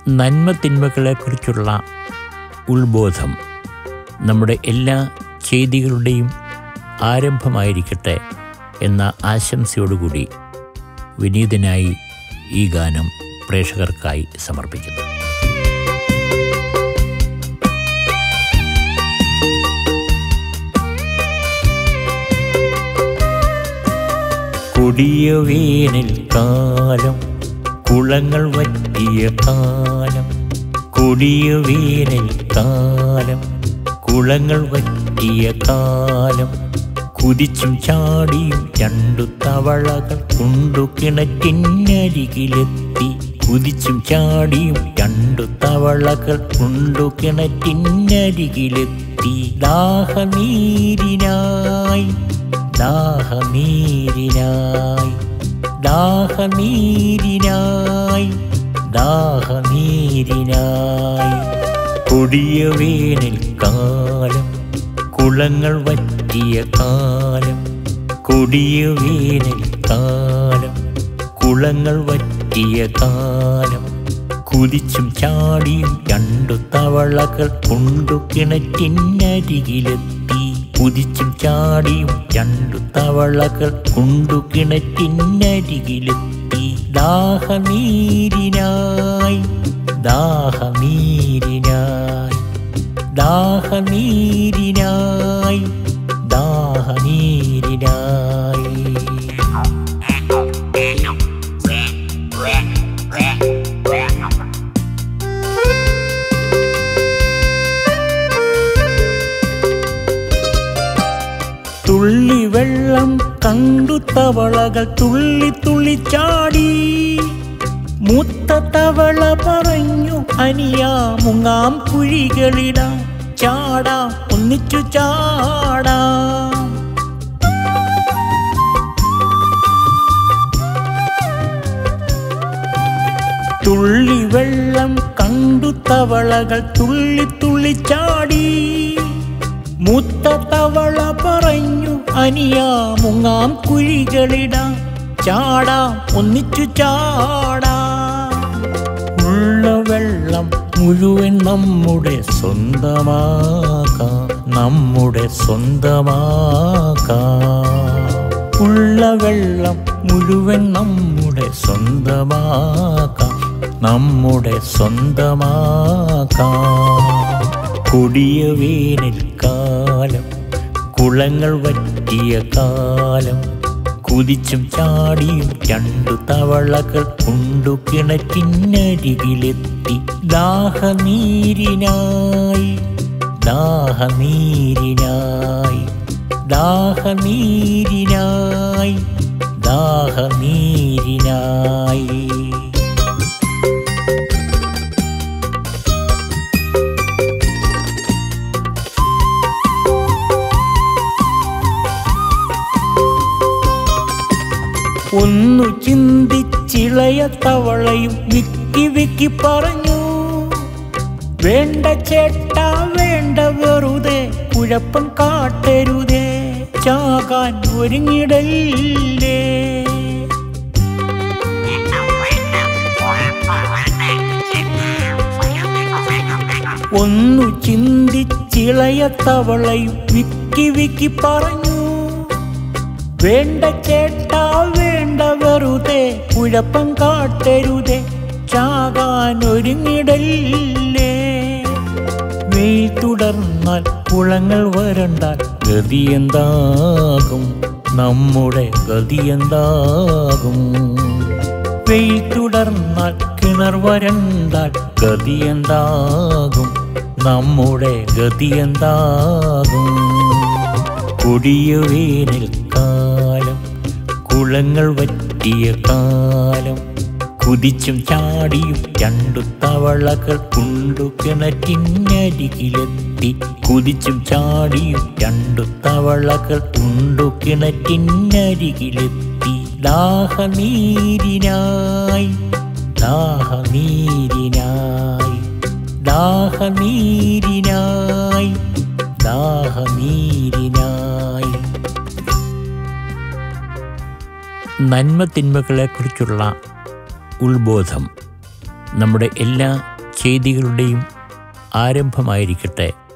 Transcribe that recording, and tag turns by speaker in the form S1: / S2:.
S1: നന്മ തിന്മകളെക്കുറിച്ചുള്ള ഉത്ബോധം നമ്മുടെ എല്ലാ ചെയ്തികളുടെയും ആരംഭമായിരിക്കട്ടെ എന്ന ആശംസയോടുകൂടി വിനീതനായി ഈ ഗാനം പ്രേക്ഷകർക്കായി സമർപ്പിക്കുന്നു കൊടിയ വേനൽ കാലം കുളങ്ങൾ വറ്റിയ കാലം കൊടിയ വേനൽ കാലം കുളങ്ങൾ വറ്റിയ കാലം കുതിച്ചും ചാടിയും രണ്ടു തവളകൾ കൊണ്ടു കിണറ്റിനരികിലെത്തി കുതിച്ചും ചാടിയും രണ്ടു തവളകൾ കൊണ്ടു കിണറ്റിനരികിലെത്തി ദാഹനീരിനായി ദാഹനീരിനായി ദാഹനീരിനായി ദാഹനീരിനായി കൊടിയ വേനൽ കാലം കുളങ്ങൾ വറ്റിയ കാലം കൊടിയ വേനൽ കാലം കുളങ്ങൾ വറ്റിയ കാലം കുതിച്ചും ചാടിയും രണ്ടു തവളകൾ കൊണ്ടു കിണറ്റിനരികിലെത്തി കുതിച്ചും ചാടിയും രണ്ടു തവളകൾ കൊണ്ടു കിണറ്റിനരികിലെത്തി ദാഹനീരിനായി ദാഹനീരിനായി ദാഹനീരിനായി ദാഹനീരിനായി തുള്ളി വെള്ളം കണ്ടു തവളകൾ തുള്ളി തുള്ളി ചാടി മൂത്ത തവള പറഞ്ഞു അനിയാ മുങ്ങാം കുഴികളിടാം ചാടാം ഒന്നിച്ചു ചാടാം തുള്ളി വെള്ളം കണ്ടു തവളകൾ തുള്ളി തുള്ളി ചാടി മൂത്ത തവള പറഞ്ഞു അനിയാ മുങ്ങാം കുഴികളിടാം ചാടാം ഒന്നിച്ചു ചാടാം ഉള്ള വെള്ളം മുഴുവൻ നമ്മുടെ സ്വന്തമാക്കാം നമ്മുടെ സ്വന്തമാക്കാം ഉള്ള വെള്ളം മുഴുവൻ നമ്മുടെ സ്വന്തമാക്കാം നമ്മുടെ സ്വന്തമാക്കാം കൊടിയ വേനൽക്കാലം കുളങ്ങൾ വറ്റിയ കാലം കുതിച്ചും ചാടിയും രണ്ടു തവളകൾ കൊണ്ടു കിണറ്റിനരികിലെത്തി ദാഹനീരിനായി ദാഹനീരിനായി ദാഹനീരിനായി ദാഹനീരിനായി ഒന്നു ചിന്തിച്ചിളയ തവളയും വിക്കി വിക്കി പറഞ്ഞു വേണ്ട ചേട്ടാ വേണ്ട വെറുതെ കുഴപ്പം കാട്ടരുതേ ചാകാൻ ഒരുങ്ങിടല്ലേ ഒന്നു ചിന്തിച്ചിളയ തവളയും വിക്കി വിക്കി പറഞ്ഞു വേണ്ട ചേട്ടാ വേണ്ട വെറുതെ കുഴപ്പം കാട്ടരുതേ ചാകാൻ ഒരുങ്ങിടല്ലേ വെയിൽ തുടർന്നാൽ കുളങ്ങൾ വരണ്ടാൽ ഗതി എന്താകും നമ്മുടെ ഗതി എന്താകും വെയിൽ തുടർന്നാൽ കിണർ വരണ്ടാൽ ഗതി എന്താകും നമ്മുടെ ഗതി എന്താകും കൊടിയ വേനൽക്കാലം കുളങ്ങൾ വറ്റിയ കാലം കുതിച്ചും ചാടിയും രണ്ടു തവളകൾ കൊണ്ടു കിണറ്റിനരികിലെത്തി കുതിച്ചും ചാടിയും രണ്ടു തവളകൾ കൊണ്ടു കിണറ്റിനരികിലെത്തി ദാഹനീരിനായി ദാഹനീരിനായി ദാഹനീരിനായി ദാഹനീരിനായി നന്മ തിന്മകളെക്കുറിച്ചുള്ള ഉത്ബോധം നമ്മുടെ എല്ലാ ചെയ്തികളുടെയും ആരംഭമായിരിക്കട്ടെ